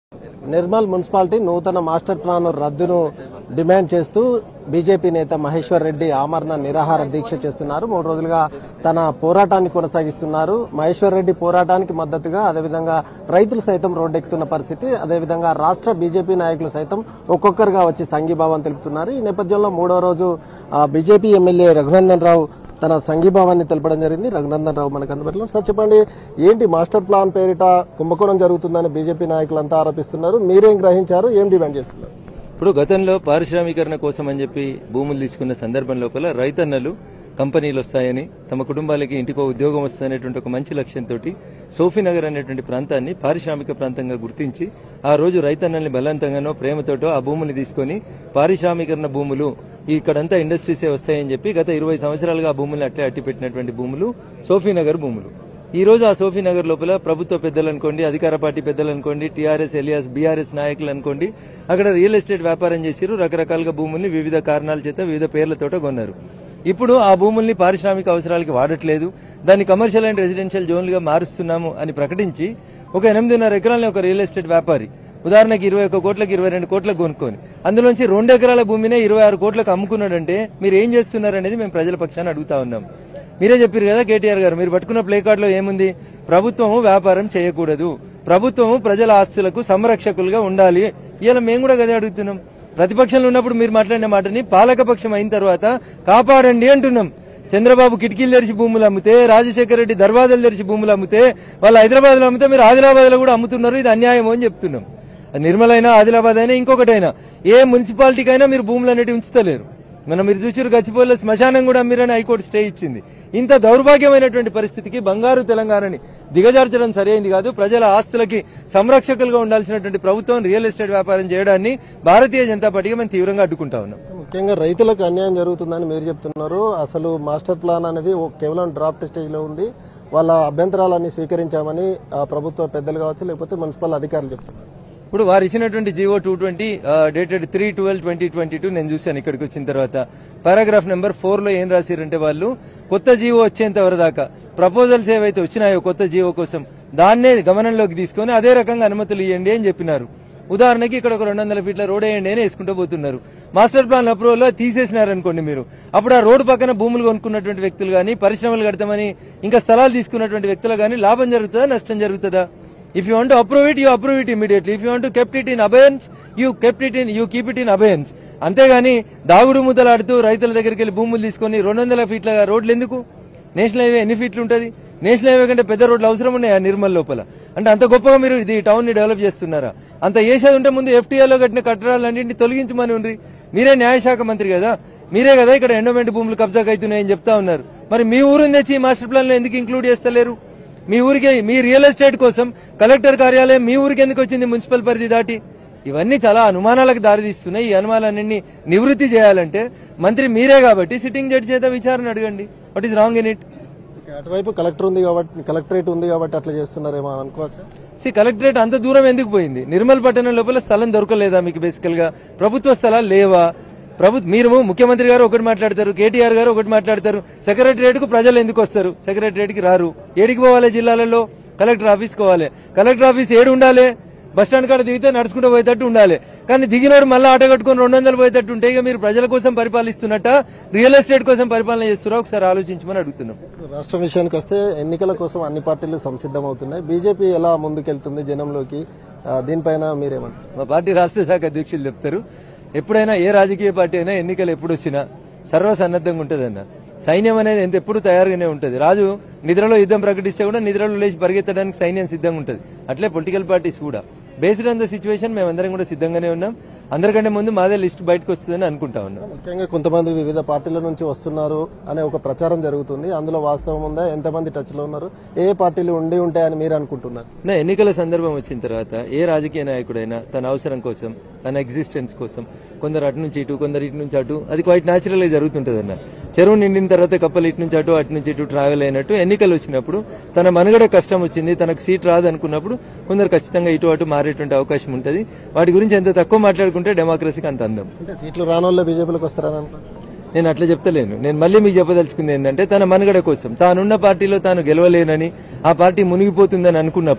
Nirmal municipality నూతన master plan రద్దును demand చేస్తూ బీజేపీ నేత మహేశ్వర్ రెడ్డి ఆమరణ నిరాహార దీక్ష చేస్తున్నారు మూడు రోజులుగా తన పోరాటాన్ని కొనసాగిస్తున్నారు మహేశ్వర్ రెడ్డి పోరాటానికి మద్దతుగా అదేవిధంగా రైతులు సైతం రోడ్డెక్కుతున్న పరిస్థితి అదేవిధంగా రాష్ట్ర బీజేపీ నాయకులు సైతం ఒక్కొక్కరుగా వచ్చి సంఘీభావం తెలుపుతున్నారు ఈ నేపథ్యంలో మూడో రోజు ఆ, బీజేపీ ఎమ్మెల్యే రఘునందన్ రావు తన సంఘీభావాన్ని తెలపడం జరిగింది రఘునందన్ రావు మనకు అందుబాటులో ఉన్నారు. సార్ చెప్పండి ఏంటి మాస్టర్ ప్లాన్ పేరిట కుంభకోణం జరుగుతుందని బీజేపీ నాయకులంతా ఆరోపిస్తున్నారు మీరేం గ్రహించారు ఏం డిమాండ్ చేస్తున్నారు ఇప్పుడు గతంలో పారిశ్రామీకరణ కోసం అని చెప్పి భూములు తీసుకున్న సందర్భం లోపల రైతన్నలు కంపెనీలు వస్తాయని తమ కుటుంబాలకి ఇంటికో ఉద్యోగం వస్తాయనేటువంటి ఒక మంచి లక్ష్యంతో సోఫీనగర్ అనేటువంటి ప్రాంతాన్ని పారిశ్రామిక ప్రాంతంగా గుర్తించి ఆ రోజు రైతన్నల్ని బలవంతంగానో ప్రేమతోటో ఆ భూములు తీసుకొని పారిశ్రామీకరణ భూములు ఇక్కడంతా ఇండస్ట్రీసే వస్తాయని చెప్పి గత ఇరవై సంవత్సరాలుగా ఆ భూములను అట్లే అట్టిపెట్టినటువంటి భూములు సోఫీనగర్ భూములు ఈ రోజు ఆ సోఫీ నగర్ లోపల ప్రభుత్వ పెద్దలు అనుకోండి అధికార పార్టీ పెద్దలు అనుకోండి టీఆర్ఎస్ ఎలియాస్ బీఆర్ఎస్ నాయకులు అనుకోండి అక్కడ రియల్ ఎస్టేట్ వ్యాపారం చేసిరు రకరకాలుగా భూముల్ని వివిధ కారణాల చేత వివిధ పేర్లతోట కొన్నారు ఇప్పుడు ఆ భూముల్ని పారిశ్రామిక అవసరాలకి వాడట్లేదు దాన్ని కమర్షియల్ అండ్ రెసిడెన్షియల్ జోన్లుగా మారుస్తున్నాము అని ప్రకటించి ఒక ఎనిమిదిన్నర ఎకరాలని ఒక రియల్ ఎస్టేట్ వ్యాపారి ఉదాహరణకి ఇరవై ఒక్క కోట్లకి ఇరవై రెండు కోట్లకు కొనుక్కొని అందులోంచి రెండు ఎకరాల భూమినే ఇరవై ఆరు కోట్లకు అమ్ముకున్నాడంటే మీరు ఏం చేస్తున్నారు అనేది మేము ప్రజల పక్షాన్ని అడుగుతా ఉన్నాం మీరే చెప్పారు కదా కేటీఆర్ గారు మీరు పట్టుకున్న ప్లే కార్డ్ లో ఏముంది ప్రభుత్వము వ్యాపారం చేయకూడదు ప్రభుత్వము ప్రజల ఆస్తులకు సంరక్షకులుగా ఉండాలి ఇలా మేము కూడా గదే అడుగుతున్నాం ప్రతిపక్షంలో ఉన్నప్పుడు మీరు మాట్లాడిన మాటని పాలకపక్షం అయిన తర్వాత కాపాడండి అంటున్నాం చంద్రబాబు కిటికీలు తెరిచి భూములు అమ్మితే రాజశేఖర రెడ్డి దర్వాజాలు తెరిచి భూములు అమ్మితే వాళ్ళు హైదరాబాద్ లో అమ్మితే మీరు ఆదిలాబాద్ లో కూడా అమ్ముతున్నారు ఇది అన్యాయం అని చెప్తున్నాం అది నిర్మల్ అయినా ఆదిలాబాద్ అయినా ఇంకొకటైనా ఏ మున్సిపాలిటీకైనా మీరు భూములు అనేవి ఉంచుతలేరు మనం మీరు చూసారు గచ్చిపోయిలో శ్మశానం కూడా మీరని హైకోర్టు స్టే ఇచ్చింది ఇంత దౌర్భాగ్యమైనటువంటి పరిస్థితికి బంగారు తెలంగాణని దిగజార్చడం సరైంది కాదు ప్రజల ఆస్తులకి సంరక్షకులుగా ఉండాల్సినటువంటి ప్రభుత్వం రియల్ ఎస్టేట్ వ్యాపారం చేయడాన్ని భారతీయ జనతా పార్టీగా మేము తీవ్రంగా అడ్డుకుంటా ఉన్నాం ముఖ్యంగా రైతులకు అన్యాయం జరుగుతుందని మీరు చెప్తున్నారు అసలు మాస్టర్ ప్లాన్ అనేది ఓ- కేవలం డ్రాఫ్ట్ స్టేజ్ లో ఉంది వాళ్ళ అభ్యంతరాలన్నీ స్వీకరించామని ఆ ప్రభుత్వ పెద్దలు కావచ్చు లేకపోతే మున్సిపల్ అధికారులు చెప్తున్నారు ఇప్పుడు వారు ఇచ్చినటువంటి GO two twenty dated three twelve twenty twenty two నేను చూశాను ఇక్కడికి వచ్చిన తర్వాత పారాగ్రాఫ్ నెంబర్ ఫోర్ లో ఏం రాసిరంటే వాళ్ళు కొత్త జీవో వచ్చేంత వరకు దాకా ప్రపోజల్స్ ఏవైతే వచ్చినాయో కొత్త జీవో కోసం దాన్నే గమనంలోకి తీసుకొని అదే రకంగా అనుమతులు ఇవ్వండి అని చెప్పినారు ఉదాహరణకి ఇక్కడ ఒక రెండు వందల ఫీట్ల రోడ్ వేయండి అని వేసుకుంటూ పోతున్నారు మాస్టర్ ప్లాన్ అప్రూవల్ లో తీసేసినారనుకోండి మీరు అప్పుడు ఆ రోడ్డు పక్కన భూములు కొనుక్కున్నటువంటి వ్యక్తులు కానీ పరిశ్రమలు కడతామని ఇంకా స్థలాలు తీసుకున్నటువంటి వ్యక్తులు కానీ లాభం జరుగుతుందా నష్టం జరుగుతుందా if you want approve it you approve it immediately if you want kept it in abeyance you kept it in you keep it in abeyance అంతేగాని దాగుడు ముద్దలాడుతూ రైతుల దగ్గరికి వెళ్ళి భూములు తీసుకొని రెండు వందల ఫీట్ల రోడ్లు ఎందుకు నేషనల్ హైవే ఎన్ని ఫీట్లు ఉంటుంది నేషనల్ హైవే కంటే పెద్ద రోడ్లు అవసరం ఉన్నాయా నిర్మల్ లోపల అంటే అంత గొప్పగా మీరు ఇది టౌన్ ని డెవలప్ చేస్తున్నారా అంత చేసేది ఉంటే ముందు ఎఫ్టీఆర్ లో కట్టిన కట్టడాలన్నింటినీ తొలగించమని ఉండ్రి మీరే న్యాయశాఖ మంత్రి కదా మీరే కదా ఇక్కడ ఎండోమెంట్ భూములు కబ్జాకు అవుతున్నాయని చెప్తా ఉన్నారు మరి మీ ఊరిని తెచ్చి ఈ మాస్టర్ ప్లాన్ లో ఎందుకు ఇంక్లూడ్ చేస్తలేరు మీ ఊరికే మీ రియల్ ఎస్టేట్ కోసం కలెక్టర్ కార్యాలయం మీ ఊరికి ఎందుకు వచ్చింది మున్సిపల్ పరిధి దాటి ఇవన్నీ చాలా అనుమానాలకు దారితీస్తున్నాయి ఈ అనుమానాలన్నీ నివృత్తి చేయాలంటే మంత్రి మీరే కాబట్టి సిట్టింగ్ జడ్జి చేత విచారణ అడగండి what is wrong in it okay, అటువైపు కలెక్టర్ ఉంది కాబట్టి కలెక్టరేట్ ఉంది కాబట్టి అట్లా చేస్తున్నారేమో అని అనుకోవచ్చు సి కలెక్టరేట్ అంత దూరం ఎందుకు పోయింది నిర్మల్ పట్టణం లోపల స్థలం దొరకలేదా మీకు బేసికల్ గా ప్రభుత్వ స్థలాలు లేవా ప్రభుత్వ మీరు ముఖ్యమంత్రి గారు ఒకటి మాట్లాడతారు కేటీఆర్ గారు ఒకటి మాట్లాడతారు సెక్రటరియట్ కు ప్రజలు ఎందుకు వస్తారు సెక్రటరియట్ కి రారు ఏడికి పోవాలి జిల్లాలలో కలెక్టర్ ఆఫీస్ పోవాలి కలెక్టర్ ఆఫీస్ ఏడు ఉండాలి బస్ స్టాండ్ కాడ దిగితే నడుచుకుంటూ పోయేటట్టు ఉండాలి కానీ దిగినోడు మళ్ళీ ఆటో కట్టుకొని రెండు వందలు పోయేటట్టు ఉంటే ఇక మీరు ప్రజల కోసం పరిపాలిస్తున్నట్ట రియల్ ఎస్టేట్ కోసం పరిపాలన చేస్తున్నారా ఒకసారి ఆలోచించమని అడుగుతున్నాం రాష్ట్రం విషయానికి వస్తే ఎన్నికల కోసం అన్ని పార్టీలు సంసిద్ధమవుతున్నాయి బీజేపీ ఎలా ముందుకెళ్తుంది జనంలోకి ఆ, దీనిపైన మీరేమంటారు మా పార్టీ రాష్ట్ర శాఖ అధ్యక్షులు చెప్తారు ఎప్పుడైనా ఏ రాజకీయ పార్టీ అయినా ఎన్నికలు ఎప్పుడు వచ్చినా సర్వసన్నద్ధంగా ఉంటుందన్న సైన్యం అనేది ఎంత ఎప్పుడు తయారుగానే ఉంటుంది రాజు నిద్రలో యుద్ధం ప్రకటిస్తే కూడా నిద్రలో లేచి పరిగెత్తడానికి సైన్యం సిద్ధంగా ఉంటుంది అట్లే పొలిటికల్ పార్టీస్ కూడా బేస్డ్ ఆన్ ద సిచ్యువేషన్ మేమందరం కూడా సిద్ధంగానే ఉన్నాం అందరికంటే ముందు మాదే లిస్ట్ బయటకు వస్తుందని అనుకుంటా ఉన్నాం ముఖ్యంగా కొంతమంది వివిధ పార్టీల నుంచి వస్తున్నారు అనే ఒక ప్రచారం జరుగుతుంది అందులో వాస్తవం ఉందా ఎంతమంది టచ్ లో ఉన్నారు ఏ ఏ పార్టీలు ఉండి ఉంటాయని మీరు అనుకుంటున్నారు నా ఎన్నికల సందర్భం వచ్చిన తర్వాత ఏ రాజకీయ నాయకుడైనా తన అవసరం కోసం తన ఎగ్జిస్టెన్స్ కోసం కొందరు అటు నుంచి ఇటు కొందరు ఇటు నుంచి అటు అది క్వైట్ న్యాచురల్ గా జరుగుతుంటది అన్న చెరువు నిండిన తర్వాత కప్పలు ఇటు నుంచి అటు అటు నుంచి ఇటు ట్రావెల్ అయినట్టు ఎన్నికలు వచ్చినప్పుడు తన మనుగడ కష్టం వచ్చింది తనకు సీట్ రాదు అనుకున్నప్పుడు కొందరు ఖచ్చితంగా ఇటు అటు మారేటువంటి అవకాశం ఉంటుంది వాటి గురించి ఎంత తక్కువ మాట్లాడుకుంటే డెమోక్రసీకి అంత అందం అంటే సీట్లు రానోళ్ళే బీజేపీలోకి వస్తారని అనుకుంటున్నారు నేను అట్లా చెప్తలేను నేను మళ్ళీ మీకు చెప్పదలుచుకుంది ఏంటంటే తన మనుగడ కోసం తానున్న పార్టీలో తాను గెలవలేనని ఆ పార్టీ మునిగిపోతుందని అనుకున్నప్పుడు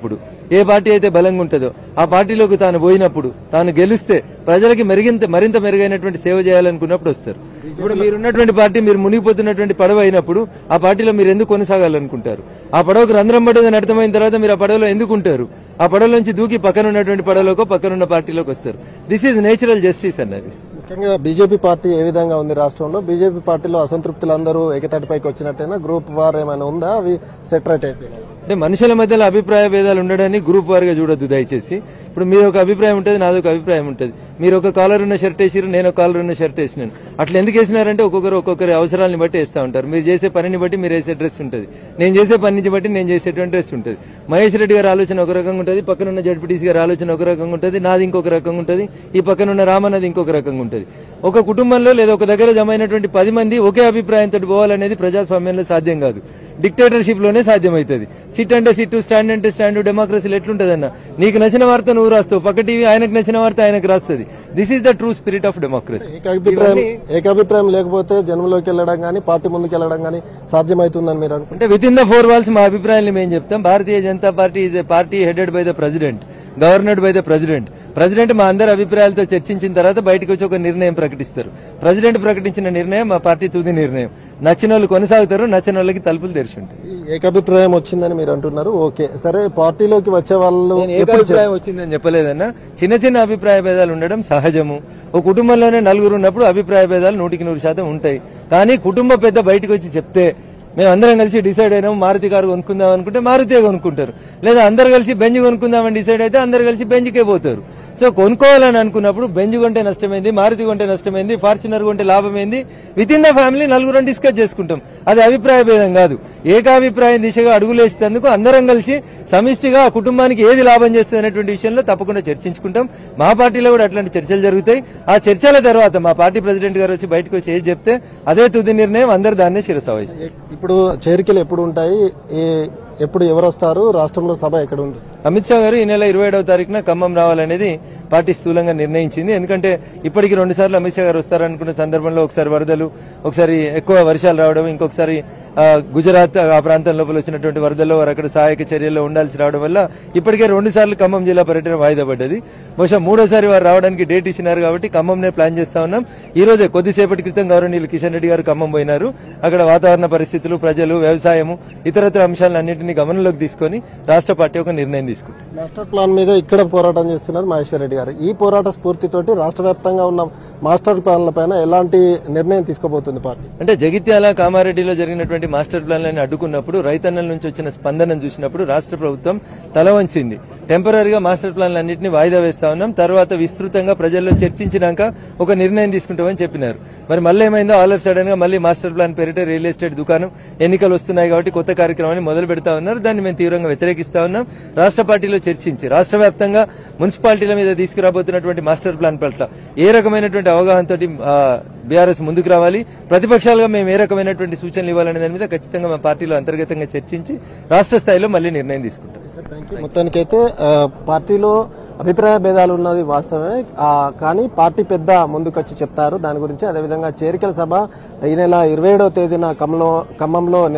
ఏ పార్టీ అయితే బలంగా ఉంటుందో ఆ పార్టీలోకి తాను పోయినప్పుడు తాను గెలిస్తే ప్రజలకి మెరుగింత మరింత మెరుగైనటువంటి సేవ చేయాలనుకున్నప్పుడు వస్తారు ఇప్పుడు మీరున్నటువంటి పార్టీ మీరు మునిగిపోతున్నటువంటి పడవ అయినప్పుడు ఆ పార్టీలో మీరు ఎందుకు కొనసాగాలనుకుంటారు ఆ పడవకు రంధ్రం పడదని అర్థమైన తర్వాత మీరు ఆ పడవలో ఎందుకు ఉంటారు ఆ పడవలోంచి దూకి పక్కన ఉన్నటువంటి పడవలోకో పక్కనున్న పార్టీలోకి వస్తారు దిస్ ఈజ్ నేచురల్ జస్టిస్ అన్నది ముఖ్యంగా బీజేపీ పార్టీ ఏ విధంగా ఉంది రాష్ట్రంలో బీజేపీ పార్టీలో అసంతృప్తులందరూ ఏకతాటిపైకి వచ్చినట్టేనా గ్రూప్ వార్ ఏమైనా ఉందా అవి సెటరేట్ అయిపోయినాయి అంటే మనుషుల మధ్యలో అభిప్రాయ భేదాలు ఉండడాన్ని గ్రూప్ వారిగా చూడొద్దు దయచేసి ఇప్పుడు మీరు ఒక అభిప్రాయం ఉంటుంది నాది ఒక అభిప్రాయం ఉంటుంది మీరు ఒక కాలర్ ఉన్న షర్ట్ వేసిరు నేను ఒక కాలర్ ఉన్న షర్ట్ వేసినాను అట్లా ఎందుకు వేసినారంటే ఒక్కొక్కరు ఒక్కొక్కరి అవసరాలను బట్టి వేస్తూ ఉంటారు మీరు చేసే పనిని బట్టి మీరు వేసే డ్రెస్ ఉంటుంది నేను చేసే పనిని బట్టి నేను చేసేటువంటి డ్రెస్ ఉంటుంది మహేష్ రెడ్డి గారి ఆలోచన ఒక రకంగా ఉంటుంది పక్కన ఉన్న జడ్పీటీసీ గారి ఆలోచన ఒక రకంగా ఉంటుంది నాది ఇంకొక రకంగా ఉంటుంది ఈ పక్కన ఉన్న రామన్నది ఇంకొక రకంగా ఉంటుంది ఒక కుటుంబంలో లేదా ఒక దగ్గర జమ అయినటువంటి పది మంది ఒకే అభిప్రాయంతో పోవాలనేది ప్రజాస్వామ్యంలో సాధ్యం కాదు డిక్టేటర్షిప్ లోనే సాధ్యమవుతుంది సిట్ అంటే సిట్ స్టాండ్ అంటే స్టాండ్ డెమోక్రసీలో ఎట్లుంటదన్న నీకు నచ్చిన వార్త నువ్వు రాస్తావు పక్క టీవీ ఆయనకు నచ్చిన వార్త ఆయనకు రాస్తుంది this is the true spirit of democracy ఏకాభిప్రాయం ఏకాభిప్రాయం లేకపోతే జనంలోకి వెళ్ళడం కానీ పార్టీ ముందుకు వెళ్ళడం కానీ సాధ్యమవుతుందని మీరు అనుకుంటున్నారు అంటే within the four walls మా అభిప్రాయాన్ని మేము చెప్తాం Bharatiya Janata party is a party headed by the president governed by the president president మా అందరి అభిప్రాయాలతో చర్చించిన తర్వాత బయటకు వచ్చి ఒక నిర్ణయం ప్రకటిస్తారు ప్రెసిడెంట్ ప్రకటించిన నిర్ణయం మా పార్టీ తుది నిర్ణయం నచ్చిన వాళ్ళు కొనసాగుతారు నచ్చిన వాళ్ళకి తలుపులు తెరిచి ఉంటాయి ఈ ఏకాభిప్రాయం వచ్చిందని మీరు అంటున్నారు ఓకే సరే పార్టీలోకి వచ్చే వాళ్ళు నేను ఎప్పుడు చే- ఏకాభిప్రాయం వచ్చిందని చెప్పలేదన్నా చిన్న చిన్న అభిప్రాయ భేదాలు ఉండడం సహజము ఒక కుటుంబంలోనే నలుగురు ఉన్నప్పుడు అభిప్రాయ భేదాలు నూటికి నూరు శాతం ఉంటాయి కానీ కుటుంబ పెద్ద బయటకు వచ్చి చెప్తే మేము అందరం కలిసి డిసైడ్ అయినాం మారుతి కారు కొనుక్కుందాం అనుకుంటే మారుతియే కొనుక్కుంటారు లేదా అందరు కలిసి బెంజ్ కొనుక్కుందామని డిసైడ్ అయితే అందరు కలిసి బెంజ్కే పోతారు సో కొనుక్కోవాలని అనుకున్నప్పుడు బెంజ్ కొంటే నష్టమైంది మారుతి కొంటే నష్టమైంది ఫార్చునర్ కొంటే లాభమైంది విత్ ఇన్ ద ఫ్యామిలీ నలుగురం డిస్కస్ చేసుకుంటాం అది అభిప్రాయ భేదం కాదు ఏకాభిప్రాయం దిశగా అడుగులేసేందుకు అందరం కలిసి సమిష్టిగా ఆ కుటుంబానికి ఏది లాభం చేస్తుంది అనేటువంటి విషయంలో తప్పకుండా చర్చించుకుంటాం మా పార్టీలో కూడా అట్లాంటి చర్చలు జరుగుతాయి ఆ చర్చల తర్వాత మా పార్టీ ప్రెసిడెంట్ గారు వచ్చి బయటకు వచ్చి ఏది చెప్తే అదే తుది నిర్ణయం అందరు దాన్నే శిరస వహిస్తారు ఇప్పుడు చేరికలు ఎప్పుడు ఉంటాయి ఏ- ఎప్పుడు ఎవరు వస్తారు రాష్ట్రంలో సభ ఎక్కడ ఉంది అమిత్ షా గారు ఈ నెల ఇరవై ఏడవ తారీఖున ఖమ్మం రావాలనేది పార్టీ స్థూలంగా నిర్ణయించింది ఎందుకంటే ఇప్పటికి రెండు సార్లు అమిత్ షా గారు వస్తారనుకున్న సందర్భంలో ఒకసారి వరదలు ఒకసారి ఎక్కువ వర్షాలు రావడం ఇంకొకసారి ఆ, గుజరాత్ ఆ ప్రాంతం లోపల వచ్చినటువంటి వరదల్లో వారు అక్కడ సహాయక చర్యల్లో ఉండాల్సి రావడం వల్ల ఇప్పటికే రెండు సార్లు ఖమ్మం జిల్లా పర్యటన వాయిదా పడ్డది బహుశా మూడోసారి వారు రావడానికి డేట్ ఇచ్చినారు కాబట్టి ఖమ్మంనే ప్లాన్ చేస్తా ఉన్నాం ఈ రోజే కొద్దిసేపటి క్రితం గౌరవనీయులు కిషన్ రెడ్డి గారు ఖమ్మం పోయినారు అక్కడ వాతావరణ పరిస్థితులు ప్రజలు వ్యవసాయము ఇతరత్ర అంశాలన్నింటినీ గమనంలోకి తీసుకొని రాష్ట్ర పార్టీ ఒక నిర్ణయం తీసుకుంటుంది మాస్టర్ ప్లాన్ మీద ఇక్కడ పోరాటం చేస్తున్నారు మహేశ్వర్ రెడ్డి గారు ఈ పోరాట స్ఫూర్తితోటి రాష్ట్ర వ్యాప్తంగా ఉన్న మాస్టర్ ప్లాన్ల పైన ఎలాంటి నిర్ణయం తీసుకోబోతుంది పార్టీ అంటే జగిత్యాల కామారెడ్డిలో జరిగినటువంటి మాస్టర్ ప్లాన్లను అడ్డుకున్నప్పుడు రైతన్నల నుంచి వచ్చిన స్పందనను చూసినప్పుడు రాష్ట్ర ప్రభుత్వం తల వంచింది టెంపరీగా మాస్టర్ ప్లాన్లన్నింటినీ వాయిదా వేస్తా ఉన్నాం తర్వాత విస్తృతంగా ప్రజల్లో చర్చించినాక ఒక నిర్ణయం తీసుకుంటామని చెప్పినారు మరి మళ్ళీ ఏమైందో ఆల్ ఆఫ్ సడన్ గా మళ్ళీ మాస్టర్ ప్లాన్ పేరిట రియల్ ఎస్టేట్ దుకాణం ఎన్నికలు వస్తున్నాయి కాబట్టి కొత్త కార్యక్రమాన్ని మొదలు పెడతా ఉన్నారు దాన్ని మేము తీవ్రంగా వ్యతిరేకిస్తా ఉన్నాం రాష్ట్ర పార్టీలో చర్చించి రాష్ట్ర వ్యాప్తంగా మున్సిపాలిటీల మీద తీసుకురాబోతున్నటువంటి మాస్టర్ ప్లాన్ పట్ల ఏ రకమైనటువంటి అవగాహనతో బీఆర్ఎస్ ముందుకు రావాలి ప్రతిపక్షాలుగా మేము ఏ రకమైనటువంటి సూచనలు ఇవ్వాలనే దాని మీద ఖచ్చితంగా మా పార్టీలో అంతర్గతంగా చర్చించి రాష్ట్ర స్థాయిలో మళ్ళీ నిర్ణయం తీసుకుంటాం మొత్తానికైతే ఆ, పార్టీలో అభిప్రాయ భేదాలు ఉన్నది వాస్తవమే ఆ, కానీ పార్టీ పెద్ద ముందుకొచ్చి చెప్తారు దాని గురించి అదేవిధంగా చేరికల సభ ఈ నెల ఇరవై ఏడవ తేదీన ఖమ్మంలో ఖమ్మంలో